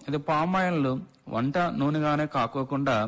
ఇది పామాయిల్ వంట నూనెగానే కాకోకుండా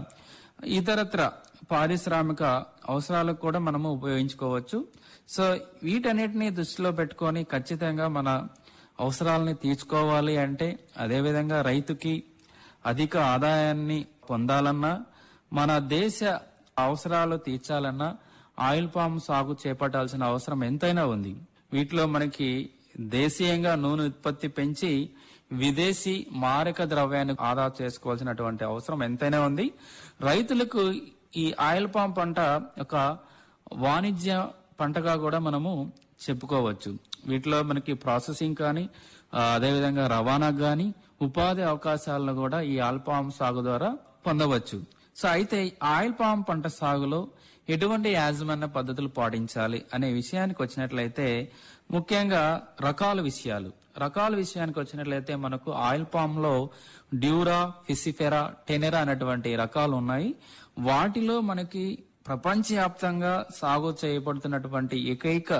ఇతరత్ర పారిశ్రామిక అవసరాలకు కూడా మనము ఉపయోగించుకోవచ్చు సో వీటన్నిటిని దృష్టిలో పెట్టుకొని ఖచ్చితంగా మన అవసరాలని తీర్చుకోవాలి అంటే అదేవిధంగా రైతుకి అధిక ఆదాయాన్ని పొందాలన్నా మన దేశ అవసరాలు తీర్చాలన్నా ఆయిల్ పామ్ సాగు చేపట్టాల్సిన అవసరం ఎంతైనా ఉంది వీటిలో మనకి దేశీయంగా నూనె ఉత్పత్తి పెంచి విదేశీ మారక ద్రవ్యాన్ని ఆదా చేసుకోవాల్సినటువంటి అవసరం ఎంతైనా ఉంది రైతులకు ఈ ఆయిల్ పామ్ పంట ఒక వాణిజ్య పంటగా కూడా మనము చెప్పుకోవచ్చు వీటిలో మనకి ప్రాసెసింగ్ కానీ ఆ, అదేవిధంగా రవాణాకు కానీ ఉపాధి అవకాశాలను కూడా ఈ ఆయిల్ పామ్ సాగు ద్వారా పొందవచ్చు సో అయితే ఆయిల్ పామ్ పంట సాగులో ఎటువంటి యాజమాన్య పద్ధతులు పాటించాలి అనే విషయానికి వచ్చినట్లయితే ముఖ్యంగా రకాల విషయాలు రకాల విషయానికి వచ్చినట్లయితే మనకు ఆయిల్ పామ్ లో డ్యూరా ఫిసిఫెరా టెనెరా అనేటువంటి రకాలు ఉన్నాయి వాటిలో మనకి ప్రపంచవ్యాప్తంగా సాగు చేయబడుతున్నటువంటి ఏకైక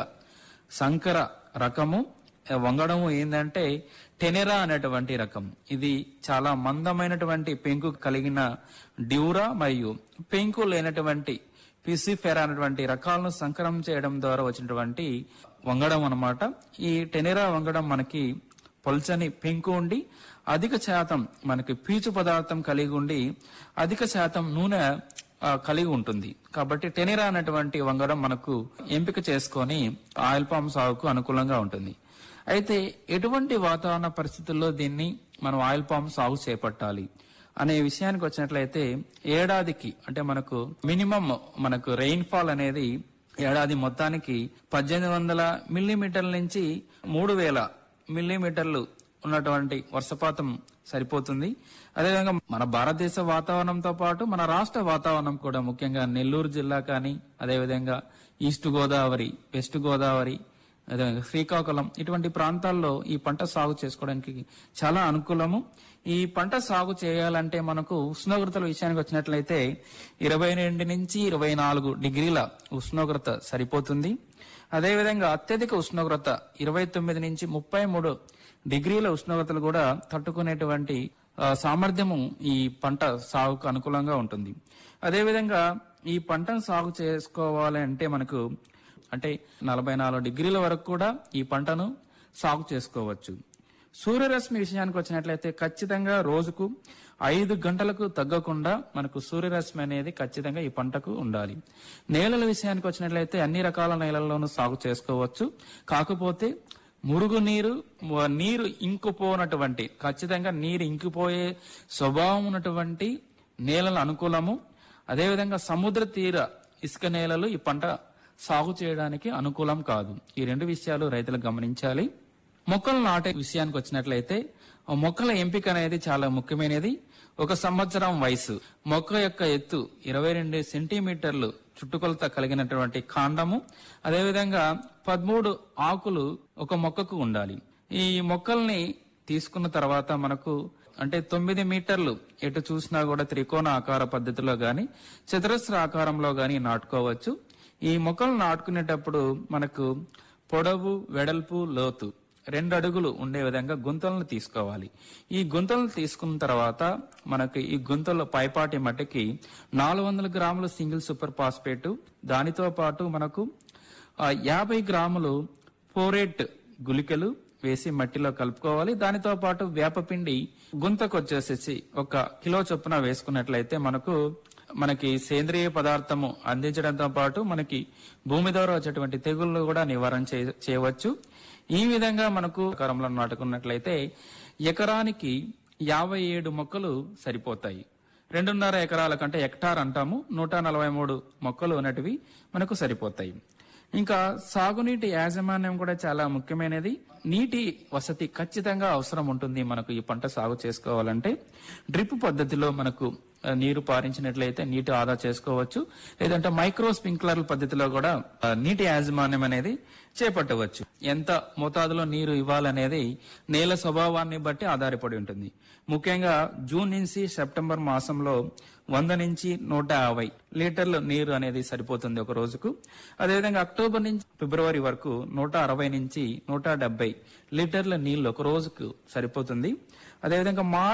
సంకర రకము ఆ, వంగడము ఏంటంటే టెనెరా అనేటువంటి రకం ఇది చాలా మందమైనటువంటి పెంకు కలిగిన డ్యూరా మరియు పెంకు లేనటువంటి పిసిఫెరా అనేటువంటి రకాలను సంకరం చేయడం ద్వారా వచ్చినటువంటి వంగడం అన్నమాట ఈ టెనెరా వంగడం మనకి పొల్చని పెంకు ఉండి అధిక శాతం మనకి పీచు పదార్థం కలిగి ఉండి అధిక శాతం నూనె ఆ, కలిగి ఉంటుంది కాబట్టి టెనెరా అనేటువంటి వంగడం మనకు ఎంపిక చేసుకొని ఆయిల్ పామ్ సాగుకు అనుకూలంగా ఉంటుంది అయితే ఎటువంటి వాతావరణ పరిస్థితుల్లో దీన్ని మనం ఆయిల్ పామ్ సాగు చేపట్టాలి అనే విషయానికి వచ్చినట్లయితే ఏడాదికి అంటే మనకు మినిమం మనకు రెయిన్ ఫాల్ అనేది ఏడాది మొత్తానికి పద్దెనిమిది వందల మిల్లీమీటర్ల నుంచి మూడు వేల మిల్లీమీటర్లు ఉన్నటువంటి వర్షపాతం సరిపోతుంది అదేవిధంగా మన భారతదేశ వాతావరణంతో పాటు మన రాష్ట్ర వాతావరణం కూడా ముఖ్యంగా నెల్లూరు జిల్లా కానీ అదేవిధంగా ఈస్ట్ గోదావరి వెస్ట్ గోదావరి అదేవిధంగా శ్రీకాకుళం ఇటువంటి ప్రాంతాల్లో ఈ పంట సాగు చేసుకోవడానికి చాలా అనుకూలము ఈ పంట సాగు చేయాలంటే మనకు ఉష్ణోగ్రతల విషయానికి వచ్చినట్లయితే ఇరవై రెండు నుంచి ఇరవై నాలుగు డిగ్రీల ఉష్ణోగ్రత సరిపోతుంది అదేవిధంగా అత్యధిక ఉష్ణోగ్రత ఇరవై తొమ్మిది నుంచి ముప్పై మూడు డిగ్రీల ఉష్ణోగ్రతలు కూడా తట్టుకునేటువంటి ఆ, సామర్థ్యము ఈ పంట సాగుకు అనుకూలంగా ఉంటుంది అదేవిధంగా ఈ పంటను సాగు చేసుకోవాలి అంటే మనకు అంటే నలభై నాలుగు డిగ్రీల వరకు కూడా ఈ పంటను సాగు చేసుకోవచ్చు సూర్యరశ్మి విషయానికి వచ్చినట్లయితే ఖచ్చితంగా రోజుకు ఐదు గంటలకు తగ్గకుండా మనకు సూర్యరశ్మి అనేది ఖచ్చితంగా ఈ పంటకు ఉండాలి నేలల విషయానికి వచ్చినట్లయితే అన్ని రకాల నేలల్లోనూ సాగు చేసుకోవచ్చు కాకపోతే మురుగు నీరు వ- నీరు ఇంకిపోనటువంటి ఖచ్చితంగా నీరు ఇంకిపోయే స్వభావం ఉన్నటువంటి నేలలు అనుకూలము అదేవిధంగా సముద్ర తీర ఇసుక నేలలు ఈ పంట సాగు చేయడానికి అనుకూలం కాదు ఈ రెండు విషయాలు రైతులు గమనించాలి మొక్కలు నాటే విషయానికి వచ్చినట్లయితే ఆ మొక్కల ఎంపిక అనేది చాలా ముఖ్యమైనది ఒక సంవత్సరం వయసు మొక్క యొక్క ఎత్తు ఇరవై రెండు సెంటీమీటర్లు చుట్టుకొలత కలిగినటువంటి కాండము అదేవిధంగా పదమూడు ఆకులు ఒక మొక్కకు ఉండాలి ఈ మొక్కల్ని తీసుకున్న తర్వాత మనకు అంటే తొమ్మిది మీటర్లు ఎటు చూసినా కూడా త్రికోణ ఆకార పద్ధతిలో గాని చతురస్ర ఆకారంలో గాని నాటుకోవచ్చు ఈ మొక్కలు నాటుకునేటప్పుడు మనకు పొడవు వెడల్పు లోతు రెండు అడుగులు ఉండే విధంగా గుంతలను తీసుకోవాలి ఈ గుంతలను తీసుకున్న తర్వాత మనకి ఈ గుంతల పైపాటి మట్టికి నాలుగు వందల గ్రాములు సింగిల్ సూపర్ ఫాస్ఫేట్ దానితో పాటు మనకు ఆ, యాభై గ్రాములు ఫోరేట్ గుళికలు వేసి మట్టిలో కలుపుకోవాలి దానితో పాటు వేపపిండి గుంతకు వచ్చేసేసి ఒక కిలో చొప్పున వేసుకున్నట్లయితే మనకు మనకి సేంద్రియ పదార్థము అందించడంతో పాటు మనకి భూమి ద్వారా వచ్చేటువంటి తెగుళ్ళు కూడా నివారణ చే- చేయవచ్చు ఈ విధంగా మనకు కరంలో నాటుకున్నట్లయితే ఎకరానికి యాభై ఏడు మొక్కలు సరిపోతాయి రెండున్నర ఎకరాల కంటే హెక్టార్ అంటాము నూట నలభై మూడు మొక్కలు ఉన్నటివి మనకు సరిపోతాయి ఇంకా సాగునీటి యాజమాన్యం కూడా చాలా ముఖ్యమైనది నీటి వసతి ఖచ్చితంగా అవసరం ఉంటుంది మనకు ఈ పంట సాగు చేసుకోవాలంటే డ్రిప్ పద్ధతిలో మనకు ఆ, నీరు పారించినట్లయితే నీటి ఆదా చేసుకోవచ్చు లేదంటే మైక్రో స్ప్రింక్లర్ల పద్ధతిలో కూడా ఆ, నీటి యాజమాన్యం అనేది చేపట్టవచ్చు ఎంత మోతాదులో నీరు ఇవ్వాలనేది నేల స్వభావాన్ని బట్టి ఆధారపడి ఉంటుంది ముఖ్యంగా జూన్ నుంచి సెప్టెంబర్ మాసంలో వంద నుంచి నూట యాభై లీటర్ల నీరు అనేది సరిపోతుంది ఒక రోజుకు అదేవిధంగా అక్టోబర్ నుంచి ఫిబ్రవరి వరకు నూట అరవై నుంచి నూట డెబ్బై లీటర్ల నీళ్లు ఒక రోజుకు సరిపోతుంది అదేవిధంగా మార్చ్